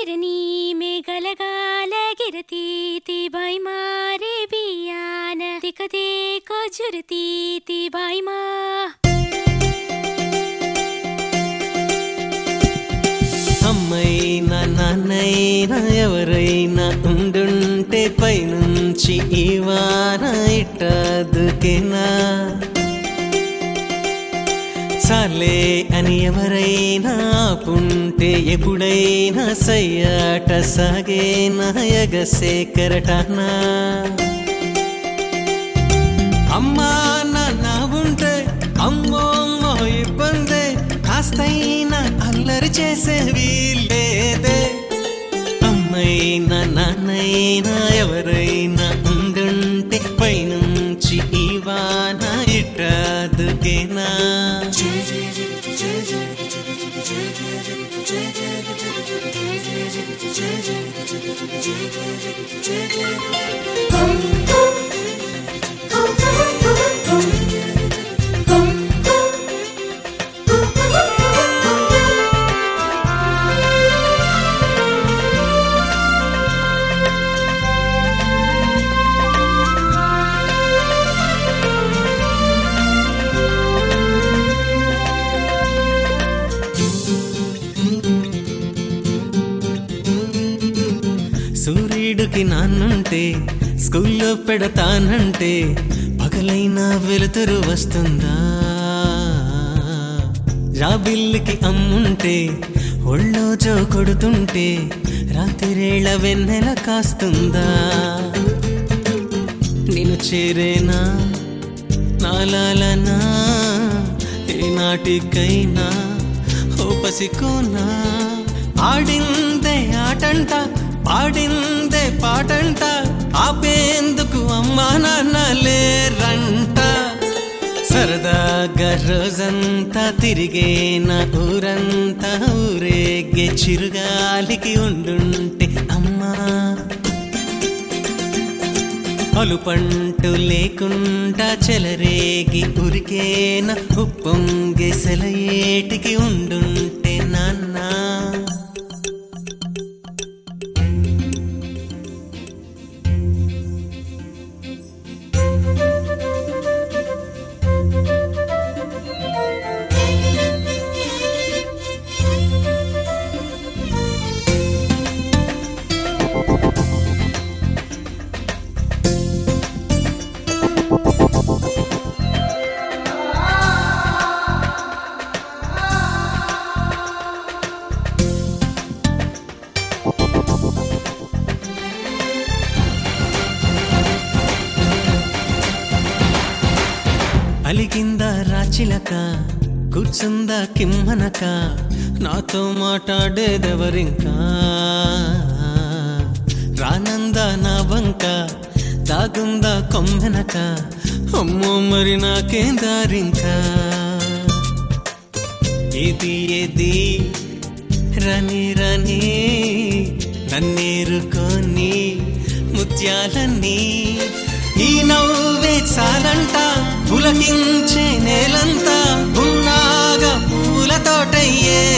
गिरनी में गलगाल गिरती थी भाई मारे बियान दिख देखो झुरती थी भाई माँ అమ్మైనా నాన్నైనా ఎవరైనా ఉండుంటే పైనుంచి ఈ వాన ఇట్టదుకేనా చాలే అని ఎవరైనా ఆపుంటే ఎప్పుడైనా సయ్యాట సాగేనా ఎగసే కరటానా అమ్మా నాన్న ఉంటే అమ్మో అమ్మో ఇబ్బందే కాస్తైనా అల్లరి చేసే వీల్లేదే అమ్మైనా నాన్నైనా ఎవరైనా ఉండుంటే పైనుంచి ఈ వాన ఇట్టదుకేనా సూర్యుడికి నాన్నుంటే స్కూల్లో పెడతానంటే పగలైనా వెలుతురు వస్తుందా జాబిల్లికి అమ్ముంటే ఒళ్ళో జో కొడుతుంటే రాత్రిరేళ వెన్నెల కాస్తుందా నేను చేరేనా నాలాలనా ఏనాటికైనా ఓ పసికోనా ఆడిందే ఆటంట పాడిందే పాటంట ఆపేందుకు అమ్మా నాన్న లేరంట సరదాగా రోజంతా తిరిగేన ఊరంతా ఊరేగే చిరుగాలికి ఉండుంటే అమ్మా అలుపంటు లేకుండా చెలరేగి ఉరికేన ఉప్పొంగే సెలయేటికి ఉండుంటే నాన్న అలిగిందా రాచిలక కూర్చుందా కిమ్మనక నాతో మాట్లాడేదెవరింకా రానందా నా వంక దాగుందా కొమ్మెనక అమ్మో మరి నాకేం దారింకా ఏది ఏది రని రని నన్నేరుకొని ముత్యాలన్నీ ఈ నవ్వే చాలంట పులకించే నేలంతా ఉన్నాగా పూల తోటయ్యే